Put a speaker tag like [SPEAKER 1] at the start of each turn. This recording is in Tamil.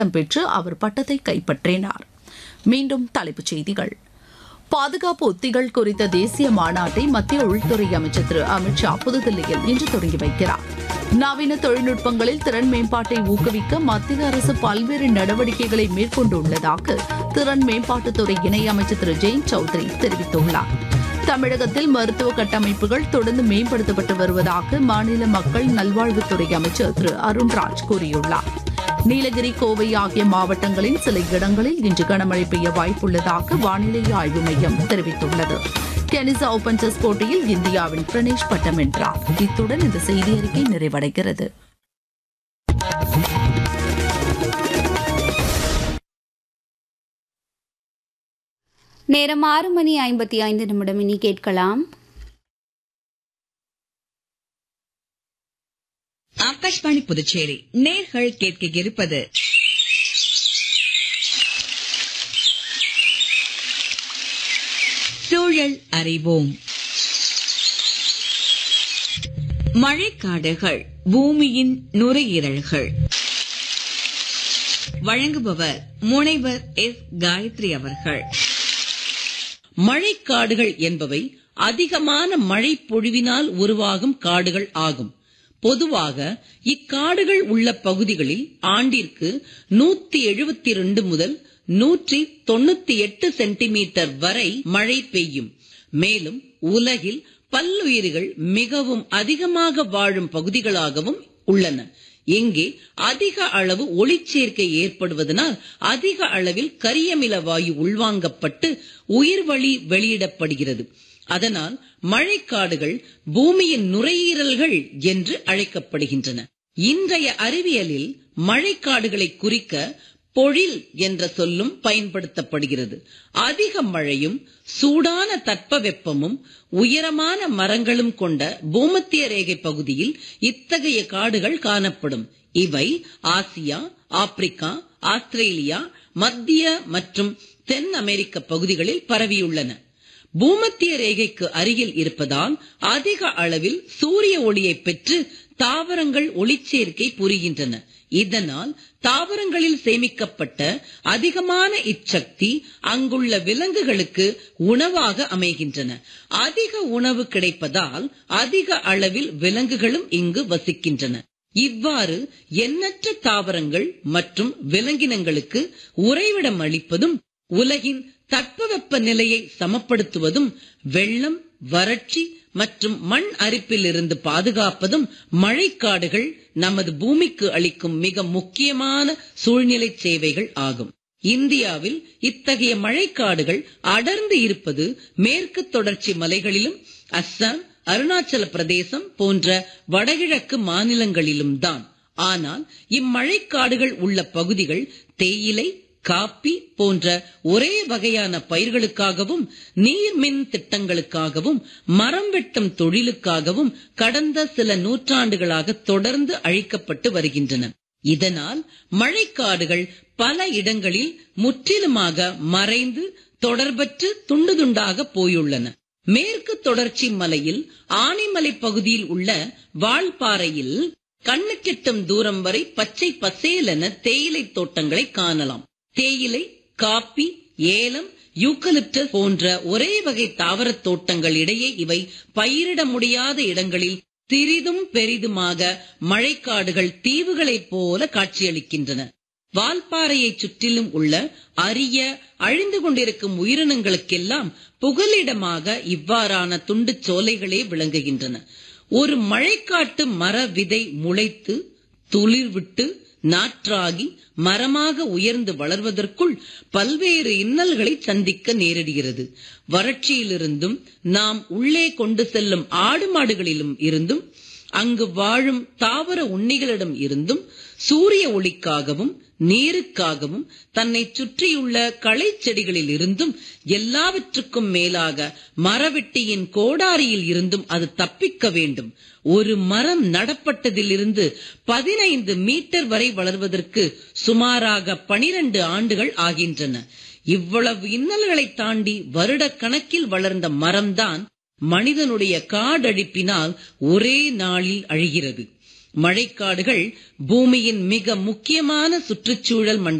[SPEAKER 1] பெற்று அவர் பட்டத்தை கைப்பற்றினார் மீண்டும் தலைப்புச் செய்திகள் பாதுகாப்பு உத்திகள் குறித்த தேசிய மாநாட்டை மத்திய உள்துறை அமைச்சர் திரு அமித்ஷா புதுதில்லியில் இன்று தொடங்கி வைக்கிறார் நவீன தொழில்நுட்பங்களில் திறன் மேம்பாட்டை ஊக்குவிக்க மத்திய அரசு பல்வேறு நடவடிக்கைகளை மேற்கொண்டுள்ளதாக திறன் மேம்பாட்டுத்துறை இணையமைச்சர் திரு ஜெயந்த் சௌத்ரி தெரிவித்துள்ளார் தமிழகத்தில் மருத்துவ கட்டமைப்புகள் தொடர்ந்து மேம்படுத்தப்பட்டு வருவதாக மாநில மக்கள் நல்வாழ்வுத்துறை அமைச்சர் திரு அருண்ராஜ் கூறியுள்ளார் நீலகிரி கோவை ஆகிய மாவட்டங்களின் சில இடங்களில் இன்று கனமழை பெய்ய வாய்ப்புள்ளதாக வானிலை ஆய்வு மையம் தெரிவித்துள்ளது டென்னிஸ் ஓபன் செஸ் போட்டியில் இந்தியாவின் பிரணேஷ் பட்டம் வென்றார் இத்துடன் இந்த செய்தி அறிக்கை நிறைவடைகிறது
[SPEAKER 2] நேரம் ஆறு மணி ஐம்பத்தி ஐந்து நிமிடம் இனி கேட்கலாம்
[SPEAKER 3] ஆகாஷ்வாணி புதுச்சேரி நேர்கள் கேட்க இருப்பது சூழல் அறிவோம் மழைக்காடுகள் பூமியின் நுரையீரல்கள் வழங்குபவர் முனைவர் எஸ் காயத்ரி அவர்கள்
[SPEAKER 4] மழைக்காடுகள் என்பவை அதிகமான மழை பொழிவினால் உருவாகும் காடுகள் ஆகும் பொதுவாக இக்காடுகள் உள்ள பகுதிகளில் ஆண்டிற்கு நூத்தி எழுபத்தி ரெண்டு முதல் நூற்றி தொண்ணூத்தி எட்டு சென்டிமீட்டர் வரை மழை பெய்யும் மேலும் உலகில் பல்லுயிர்கள் மிகவும் அதிகமாக வாழும் பகுதிகளாகவும் உள்ளன இங்கே அதிக அளவு ஒளிச்சேர்க்கை ஏற்படுவதனால் அதிக அளவில் கரியமில வாயு உள்வாங்கப்பட்டு உயிர்வழி வெளியிடப்படுகிறது அதனால் மழைக்காடுகள் பூமியின் நுரையீரல்கள் என்று அழைக்கப்படுகின்றன இன்றைய அறிவியலில் மழைக்காடுகளை குறிக்க பொழில் என்ற சொல்லும் பயன்படுத்தப்படுகிறது அதிக மழையும் சூடான தட்பவெப்பமும் உயரமான மரங்களும் கொண்ட பூமத்திய ரேகை பகுதியில் இத்தகைய காடுகள் காணப்படும் இவை ஆசியா ஆப்பிரிக்கா ஆஸ்திரேலியா மத்திய மற்றும் தென் அமெரிக்க பகுதிகளில் பரவியுள்ளன பூமத்திய ரேகைக்கு அருகில் இருப்பதால் அதிக அளவில் சூரிய ஒளியை பெற்று தாவரங்கள் ஒளிச்சேர்க்கை புரிகின்றன இதனால் தாவரங்களில் சேமிக்கப்பட்ட அதிகமான இச்சக்தி அங்குள்ள விலங்குகளுக்கு உணவாக அமைகின்றன அதிக உணவு கிடைப்பதால் அதிக அளவில் விலங்குகளும் இங்கு வசிக்கின்றன இவ்வாறு எண்ணற்ற தாவரங்கள் மற்றும் விலங்கினங்களுக்கு உறைவிடம் அளிப்பதும் உலகின் தட்பவெப்ப நிலையை சமப்படுத்துவதும் வெள்ளம் வறட்சி மற்றும் மண் அரிப்பிலிருந்து பாதுகாப்பதும் மழைக்காடுகள் நமது பூமிக்கு அளிக்கும் மிக முக்கியமான சூழ்நிலை சேவைகள் ஆகும் இந்தியாவில் இத்தகைய மழைக்காடுகள் அடர்ந்து இருப்பது மேற்கு தொடர்ச்சி மலைகளிலும் அஸ்ஸாம் அருணாச்சல பிரதேசம் போன்ற வடகிழக்கு மாநிலங்களிலும் தான் ஆனால் இம்மழைக்காடுகள் உள்ள பகுதிகள் தேயிலை காப்பி போன்ற ஒரே வகையான பயிர்களுக்காகவும் நீர்மின் திட்டங்களுக்காகவும் மரம் வெட்டும் தொழிலுக்காகவும் கடந்த சில நூற்றாண்டுகளாக தொடர்ந்து அழிக்கப்பட்டு வருகின்றன இதனால் மழைக்காடுகள் பல இடங்களில் முற்றிலுமாக மறைந்து தொடர்பற்று துண்டு துண்டாக போயுள்ளன மேற்கு தொடர்ச்சி மலையில் ஆனைமலை பகுதியில் உள்ள வால்பாறையில் கண்ணுக்கெட்டும் தூரம் வரை பச்சை பசேலென தேயிலை தோட்டங்களை காணலாம் தேயிலை காப்பி ஏலம் யூக்கலிப்டஸ் போன்ற ஒரே வகை தாவரத் தோட்டங்கள் இடையே இவை பயிரிட முடியாத இடங்களில் சிறிதும் பெரிதுமாக மழைக்காடுகள் தீவுகளைப் போல காட்சியளிக்கின்றன வால்பாறையைச் சுற்றிலும் உள்ள அரிய அழிந்து கொண்டிருக்கும் உயிரினங்களுக்கெல்லாம் புகலிடமாக இவ்வாறான துண்டுச் சோலைகளே விளங்குகின்றன ஒரு மழைக்காட்டு மர விதை முளைத்து துளிர் விட்டு நாற்றாகி மரமாக உயர்ந்து வளர்வதற்குள் பல்வேறு இன்னல்களை சந்திக்க நேரிடுகிறது வறட்சியிலிருந்தும் நாம் உள்ளே கொண்டு செல்லும் ஆடு மாடுகளிலும் இருந்தும் அங்கு வாழும் தாவர உண்ணிகளிடம் இருந்தும் சூரிய ஒளிக்காகவும் நீருக்காகவும் தன்னை சுற்றியுள்ள களை செடிகளில் இருந்தும் எல்லாவற்றுக்கும் மேலாக மரவெட்டியின் கோடாரியில் இருந்தும் அது தப்பிக்க வேண்டும் ஒரு மரம் நடப்பட்டதிலிருந்து பதினைந்து மீட்டர் வரை வளர்வதற்கு சுமாராக பனிரெண்டு ஆண்டுகள் ஆகின்றன இவ்வளவு இன்னல்களை தாண்டி வருட கணக்கில் வளர்ந்த மரம்தான் மனிதனுடைய காடழிப்பினால் ஒரே நாளில் அழிகிறது மழைக்காடுகள் பூமியின் மிக முக்கியமான சுற்றுச்சூழல் மண்டல